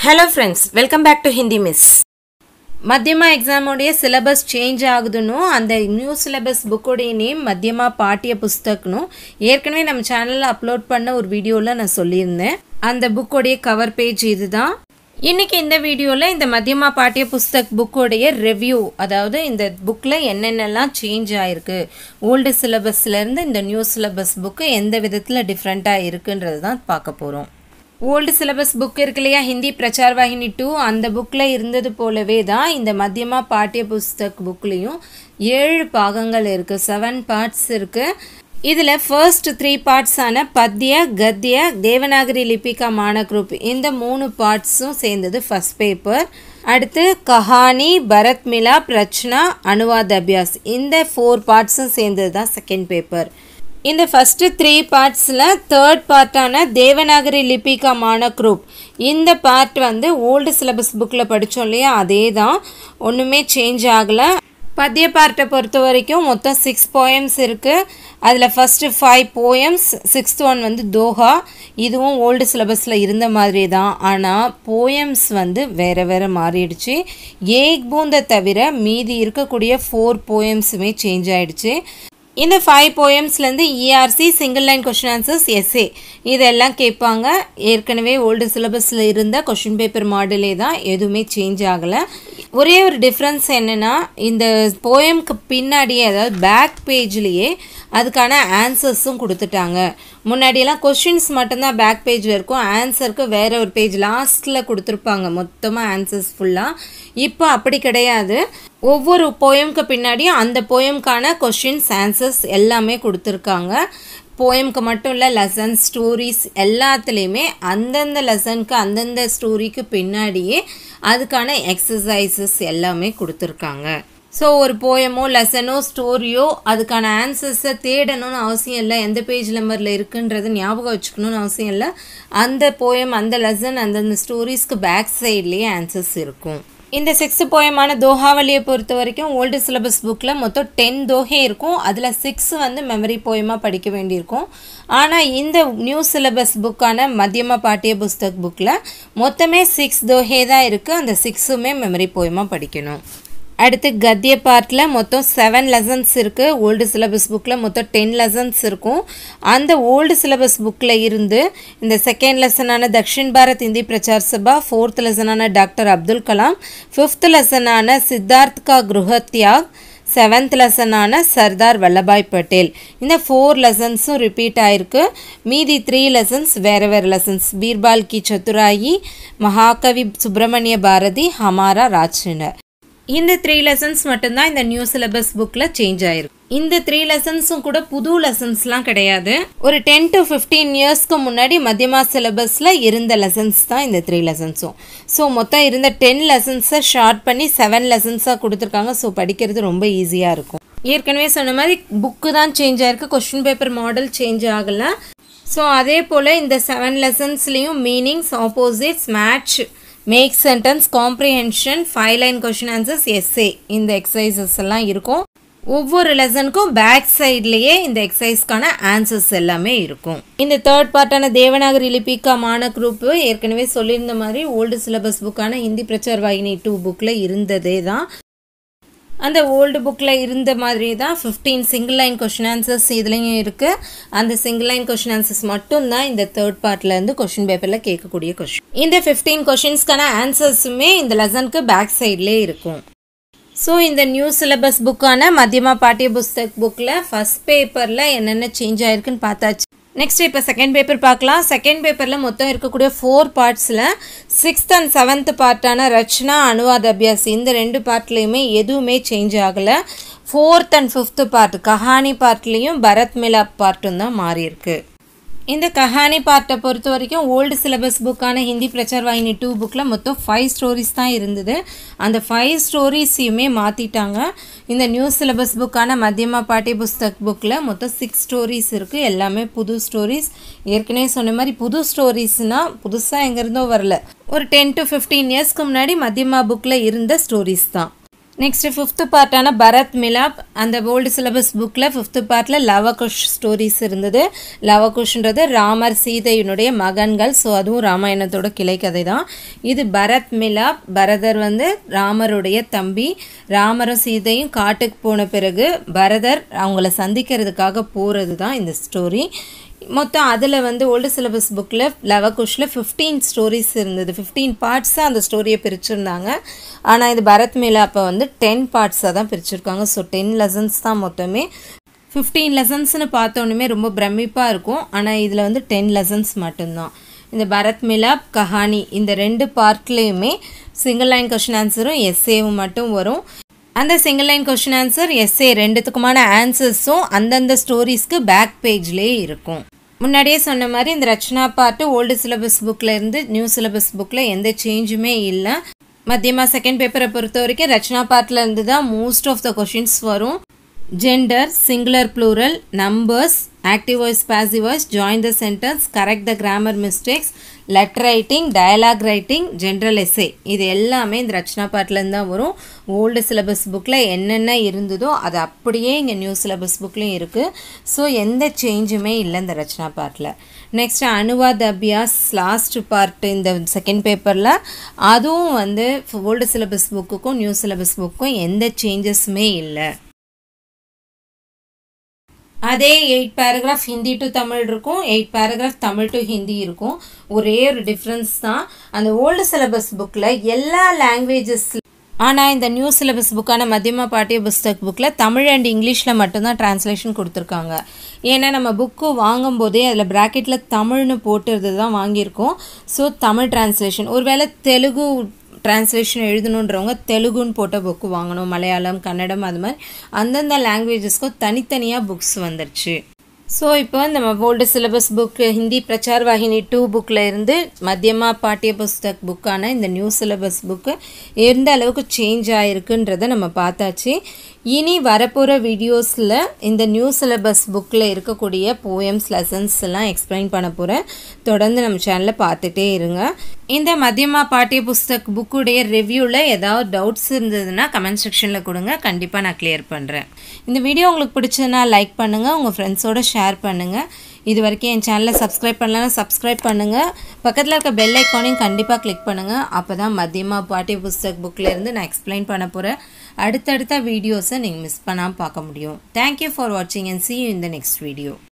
hello friends welcome back to Hindi miss Madhyama எக்ஸாமோடைய syllabus change ஆகுதுன்னு அந்த நியூ சிலபஸ் புக்கோடைய நேம் மத்தியமா பாட்டிய புஸ்தக்னும் ஏற்கனவே நம்ம சேனலில் அப்லோட் பண்ண ஒரு வீடியோவில் நான் சொல்லியிருந்தேன் அந்த புக்கோடைய கவர் பேஜ் இதுதான் இன்னைக்கு இந்த வீடியோவில் இந்த மத்தியமா பாட்டிய புஸ்தக் புக்கோடைய ரிவ்யூ அதாவது இந்த புக்கில் என்னென்னலாம் சேஞ்ச் ஆயிருக்கு ஓல்டு சிலபஸ்லேருந்து இந்த நியூ சிலபஸ் புக்கு எந்த விதத்தில் டிஃப்ரெண்ட்டாக இருக்குன்றது தான் பார்க்க போகிறோம் ஓல்டு சிலபஸ் புக் இருக்கு இல்லையா ஹிந்தி பிரச்சார் வாகினி டூ அந்த புக்கில் இருந்தது போலவே தான் இந்த மத்தியமா பாட்டிய புஸ்தக் புக்லேயும் ஏழு பாகங்கள் இருக்குது செவன் பார்ட்ஸ் இருக்குது இதில் ஃபர்ஸ்ட் த்ரீ பார்ட்ஸான பத்ய கத்ய தேவநாகரி லிபிகா மான குரூப் இந்த மூணு பார்ட்ஸும் சேர்ந்தது ஃபர்ஸ்ட் பேப்பர் அடுத்து கஹானி பரத் மிலா பிரச்னா அனுவாத் அபியாஸ் இந்த ஃபோர் பார்ட்ஸும் சேர்ந்தது தான் செகண்ட் பேப்பர் இந்த ஃபஸ்ட்டு த்ரீ பார்ட்ஸில் தேர்ட் பார்ட்டான தேவநாகரி லிபிகா மான குரூப் இந்த பார்ட் வந்து ஓல்டு சிலபஸ் புக்கில் படித்தோம் இல்லையா அதே தான் ஒன்றுமே சேஞ்ச் ஆகலை பத்திய பார்ட்டை பொறுத்த வரைக்கும் மொத்தம் சிக்ஸ் போயம்ஸ் இருக்குது அதில் first five poems sixth one வந்து தோஹா இதுவும் ஓல்டு சிலபஸில் இருந்த மாதிரி தான் ஆனால் போயம்ஸ் வந்து வேறு வேறு மாறிடுச்சு ஏக் பூந்தை தவிர மீதி இருக்கக்கூடிய ஃபோர் போயம்ஸுமே சேஞ்ச் ஆகிடுச்சு இந்த ஃபைவ் போயம்ஸ்லேருந்து ERC single line question answers SA இதெல்லாம் கேட்பாங்க ஏற்கனவே ஓல்டு சிலபஸில் இருந்த கொஷின் பேப்பர் மாடலே தான் எதுவுமே சேஞ்ச் ஆகலை ஒரே ஒரு டிஃப்ரென்ஸ் என்னென்னா இந்த போயம்க்கு பின்னாடியே அதாவது பேக் பேஜ்லேயே அதுக்கான ஆன்சர்ஸும் கொடுத்துட்டாங்க முன்னாடியெல்லாம் கொஷின்ஸ் மட்டும்தான் பேக் பேஜில் இருக்கும் ஆன்சருக்கு வேற ஒரு பேஜ் லாஸ்ட்டில் கொடுத்துருப்பாங்க மொத்தமாக ஆன்சர்ஸ் ஃபுல்லாக இப்போ அப்படி கிடையாது ஒவ்வொரு போயம்க்கு பின்னாடியும் அந்த போயம்க்கான கொஷின்ஸ் ஆன்சர்ஸ் எல்லாமே கொடுத்துருக்காங்க போயம்க்கு மட்டும் இல்லை லெசன் ஸ்டோரிஸ் எல்லாத்துலேயுமே அந்தந்த லெசனுக்கு அந்தந்த ஸ்டோரிக்கு பின்னாடியே அதுக்கான எக்ஸசைசஸ் எல்லாமே கொடுத்துருக்காங்க ஸோ ஒரு போயமோ லெசனோ ஸ்டோரியோ அதுக்கான ஆன்சர்ஸை தேடணும்னு அவசியம் இல்லை எந்த பேஜ் நம்பரில் இருக்குன்றது ஞாபகம் வச்சுக்கணும்னு அவசியம் இல்லை அந்த போயம் அந்த லெசன் அந்தந்த ஸ்டோரிஸ்க்கு பேக் சைட்லேயே ஆன்சர்ஸ் இருக்கும் இந்த சிக்ஸ்த் போயமான தோஹாவளியை பொறுத்த வரைக்கும் ஓல்டு சிலபஸ் புக்கில் மொத்தம் டென் தோஹே இருக்கும் அதில் சிக்ஸ் வந்து மெமரி போயமாக படிக்க வேண்டியிருக்கும் ஆனால் இந்த நியூ சிலபஸ் புக்கான மத்தியமா பாட்டிய புஸ்தக் புக்கில் மொத்தமே சிக்ஸ் தோஹே தான் இருக்குது அந்த சிக்ஸுமே மெமரி போயமாக படிக்கணும் அடுத்து கத்திய பார்ட்டில் மொத்தம் செவன் லெசன்ஸ் இருக்குது ஓல்டு சிலபஸ் புக்கில் மொத்தம் டென் லெசன்ஸ் இருக்கும் அந்த ஓல்டு சிலபஸ் புக்கில் இருந்து இந்த செகண்ட் லெசனான தக்ஷின் பாரத் இந்தி பிரச்சார் சபா ஃபோர்த் லெசனான டாக்டர் அப்துல் கலாம் ஃபிஃப்த் லெசனான சித்தார்த் கா குருஹத்யாக் செவன்த் லெசனான சர்தார் வல்லபாய் பட்டேல் இந்த ஃபோர் லெசன்ஸும் ரிப்பீட் ஆயிருக்கு மீதி த்ரீ லெசன்ஸ் வேறு வேறு லெசன்ஸ் பீர்பால் கி சத்துராயி மகாகவி சுப்பிரமணிய பாரதி ஹமாரா ராஜ்னர் இந்த த்ரீ லெசன்ஸ் மட்டும்தான் இந்த நியூ சிலபஸ் புக்கில் சேஞ்ச் ஆயிருக்கு இந்த த்ரீ லெசன்ஸும் கூட புது லெசன்ஸ்லாம் கிடையாது ஒரு டென் டு ஃபிஃப்டீன் இயர்ஸ்க்கு முன்னாடி மத்தியமா சிலபஸில் இருந்த லெசன்ஸ் தான் இந்த த்ரீ லெசன்ஸும் ஸோ மொத்தம் இருந்த டென் லெசன்ஸை ஷார்ட் பண்ணி செவன் லெசன்ஸாக கொடுத்துருக்காங்க ஸோ படிக்கிறது ரொம்ப ஈஸியாக இருக்கும் ஏற்கனவே சொன்ன மாதிரி புக்கு தான் சேஞ்ச் ஆயிருக்கு கொஷின் பேப்பர் மாடல் சேஞ்ச் ஆகலை ஸோ அதே போல் இந்த செவன் லெசன்ஸ்லேயும் meanings opposites match make sentence comprehension five line question answers SA இந்த எக்ஸசைசஸ் எல்லாம் இருக்கும் ஒவ்வொரு லெசனுக்கும் பேக் சைட்லேயே இந்த எக்ஸசைஸ்க்கான ஆன்சர்ஸ் எல்லாமே இருக்கும் இந்த தேர்ட் பார்ட்டான தேவநாகரி லிபிகா மான குரூப் ஏற்கனவே சொல்லியிருந்த மாதிரி ஓல்டு சிலபஸ் புக்கான ஹிந்தி பிரச்சார் வாகினி டூ புக்கில் இருந்ததே தான் அந்த ஓல்டு புக்கில் இருந்த மாதிரி தான் fifteen single line question answers இதுலேயும் இருக்குது அந்த சிங்கிள் லைன் கொஷின் ஆன்சர்ஸ் மட்டும்தான் இந்த தேர்ட் பார்ட்லேருந்து கொஷின் பேப்பரில் கேட்கக்கூடிய கொஷின் இந்த ஃபிஃப்டீன் கொஷின்ஸ்க்கான ஆன்சர்ஸுமே இந்த லெசனுக்கு பேக் சைட்லேயே இருக்கும் ஸோ இந்த நியூ சிலபஸ் புக்கான மத்தியமா பாட்டிய புஸ்தக் புக்கில் ஃபஸ்ட் பேப்பரில் என்னென்ன சேஞ்ச் ஆயிருக்குன்னு பார்த்தாச்சு நெக்ஸ்ட் இப்போ செகண்ட் பேப்பர் பார்க்கலாம் செகண்ட் பேப்பரில் மொத்தம் இருக்கக்கூடிய ஃபோர் பார்ட்ஸில் சிக்ஸ்த் அண்ட் செவன்த் பார்ட்டான ரச்சனா அனுவாத் அபியாஸ் இந்த ரெண்டு பார்ட்லேயுமே எதுவுமே சேஞ்ச் ஆகலை ஃபோர்த் அண்ட் ஃபிஃப்த்து பார்ட் கஹானி பார்ட்லேயும் பரத் மிலாப் பார்ட்டும் தான் மாறியிருக்கு இந்த கஹானி பார்ட்டை பொறுத்த வரைக்கும் ஓல்டு சிலபஸ் புக்கான ஹிந்தி பிரச்சார் வாகினி டூ புக்கில் மொத்தம் ஃபைவ் ஸ்டோரிஸ் தான் இருந்தது அந்த ஃபைவ் ஸ்டோரிஸையுமே மாற்றிட்டாங்க இந்த நியூ சிலபஸ் புக்கான மத்தியமா பாட்டி புஸ்தக் புக்கில் மொத்தம் சிக்ஸ் ஸ்டோரிஸ் இருக்குது எல்லாமே புது ஸ்டோரிஸ் ஏற்கனவே சொன்ன மாதிரி புது ஸ்டோரிஸ்னால் புதுசாக எங்கேருந்தோ வரல ஒரு டென் டு ஃபிஃப்டீன் இயர்ஸ்க்கு முன்னாடி மத்தியமா புக்கில் இருந்த ஸ்டோரிஸ் தான் நெக்ஸ்ட் ஃபிஃப்த்து பார்ட்டான பரத் மிலாப் அந்த ஓல்டு சிலபஸ் புக்கில் ஃபிஃப்த்து பார்ட்டில் லவகுஷ் ஸ்டோரிஸ் இருந்தது லவகுஷ்ன்றது ராமர் சீதையினுடைய மகன்கள் ஸோ அதுவும் ராமாயணத்தோட கிளைக்கதை தான் இது பரத் மிலாப் பரதர் வந்து ராமருடைய தம்பி ராமரும் சீதையும் காட்டுக்கு போன பிறகு பரதர் அவங்கள சந்திக்கிறதுக்காக போகிறது தான் இந்த ஸ்டோரி மொத்தம் அதில் வந்து ஓல்டு சிலபஸ் புக்கில் லவகுஷில் ஃபிஃப்டீன் ஸ்டோரிஸ் இருந்தது ஃபிஃப்டீன் பார்ட்ஸாக அந்த ஸ்டோரியை பிரிச்சிருந்தாங்க ஆனால் இது பரத் மேலா அப்போ வந்து டென் பார்ட்ஸாக தான் பிரிச்சிருக்காங்க ஸோ டென் லெசன்ஸ் தான் மொத்தமே ஃபிஃப்டீன் லெசன்ஸ்னு பார்த்தோன்னுமே ரொம்ப பிரமிப்பாக இருக்கும் ஆனால் இதில் வந்து டென் லெசன்ஸ் மட்டும்தான் இந்த பரத் மிலாப் கஹானி இந்த ரெண்டு பார்ட்லேயுமே சிங்கிள் லைன் கொஷின் ஆன்சரும் எஸ்ஏவும் மட்டும் வரும் அந்த single line question answer SA ரெண்டுத்துக்குமான ஆன்சர்ஸும் அந்தந்த ஸ்டோரிஸ்க்கு பேக் பேஜ்லேயே இருக்கும் முன்னாடியே சொன்ன மாதிரி இந்த ரச்சனா பார்ட்டு ஓல்டு சிலபஸ் புக்கில் இருந்து நியூ சிலபஸ் புக்கில் எந்த சேஞ்சுமே இல்லை மத்தியமா செகண்ட் பேப்பரை பொறுத்த வரைக்கும் ரச்சனா பார்ட்டில் இருந்து தான் மோஸ்ட் ஆஃப் த கொஷின்ஸ் வரும் gender singular plural numbers active voice passive voice join the sentence correct the grammar mistakes letter writing dialogue writing general SA இது எல்லாமே இந்த ரச்சனா பார்ட்லேருந்து தான் வரும் ஓல்டு சிலபஸ் புக்கில் என்னென்ன இருந்ததோ அது அப்படியே இங்கே நியூ சிலபஸ் புக்லேயும் இருக்குது ஸோ எந்த சேஞ்சுமே இல்லை இந்த ரச்சனா பார்ட்டில் நெக்ஸ்ட் அனுவாத் அபியாஸ் லாஸ்ட் பார்ட் இந்த செகண்ட் பேப்பரில் அதுவும் வந்து ஓல்டு சிலபஸ் புக்குக்கும் நியூ சிலபஸ் புக்கும் எந்த சேஞ்சஸுமே இல்லை அதே eight paragraph Hindi to Tamil இருக்கும் eight paragraph Tamil to Hindi இருக்கும் ஒரே ஒரு டிஃப்ரென்ஸ் தான் அந்த ஓல்டு சிலபஸ் புக்கில் எல்லா லாங்குவேஜஸ் ஆனால் இந்த நியூ சிலபஸ் புக்கான மத்தியமா பாட்டிய புஸ்தக் புக்கில் தமிழ் அண்ட் இங்கிலீஷில் மட்டும்தான் டிரான்ஸ்லேஷன் கொடுத்துருக்காங்க ஏன்னா நம்ம புக்கு வாங்கும்போதே அதில் ப்ராக்கெட்டில் தமிழ்னு போட்டுறது தான் வாங்கியிருக்கோம் ஸோ தமிழ் டிரான்ஸ்லேஷன் ஒருவேளை தெலுங்கு டிரான்ஸ்லேஷன் எழுதணுன்றவங்க தெலுங்குன்னு போட்ட புக்கு வாங்கணும் மலையாளம் கன்னடம் அது மாதிரி அந்தந்த லாங்குவேஜஸ்க்கும் தனித்தனியாக புக்ஸ் வந்துருச்சு ஸோ இப்போ நம்ம old syllabus book Hindi Prachar Vahini two புக்கில் இருந்து மத்தியமா பாட்டிய புஸ்தக் புக்கான இந்த நியூ சிலபஸ் புக்கு எந்த அளவுக்கு சேஞ்ச் ஆகிருக்குன்றதை நம்ம பார்த்தாச்சு இனி வரப்போகிற வீடியோஸில் இந்த நியூ சிலபஸ் புக்கில் இருக்கக்கூடிய போயம்ஸ் லெசன்ஸ் எல்லாம் எக்ஸ்பிளைன் பண்ண போகிறேன் தொடர்ந்து நம்ம சேனலில் பார்த்துட்டே இருங்க இந்த மத்தியமா பாட்டிய புஸ்தக் புக்குடைய ரிவ்யூவில் ஏதாவது டவுட்ஸ் இருந்ததுன்னா கமெண்ட் செக்ஷனில் கொடுங்க கண்டிப்பாக நான் கிளியர் பண்ணுறேன் இந்த வீடியோ உங்களுக்கு பிடிச்சதுன்னா லைக் பண்ணுங்கள் உங்கள் ஃப்ரெண்ட்ஸோட ஷேர் பண்ணுங்கள் இது வரைக்கும் என் சேனலை சப்ஸ்கிரைப் பண்ணலன்னா சப்ஸ்கிரைப் பண்ணுங்கள் பக்கத்தில் இருக்க பெல் ஐக்கானையும் கண்டிப்பாக கிளிக் பண்ணுங்கள் அப்போ தான் மத்தியமாக பாட்டிய புஸ்தக் புக்கிலேருந்து நான் எக்ஸ்பிளைன் பண்ண போகிறேன் அடுத்தடுத்த வீடியோஸை நீங்கள் மிஸ் பண்ணாமல் பார்க்க முடியும் தேங்க்யூ ஃபார் வாட்சிங் and see you in the next video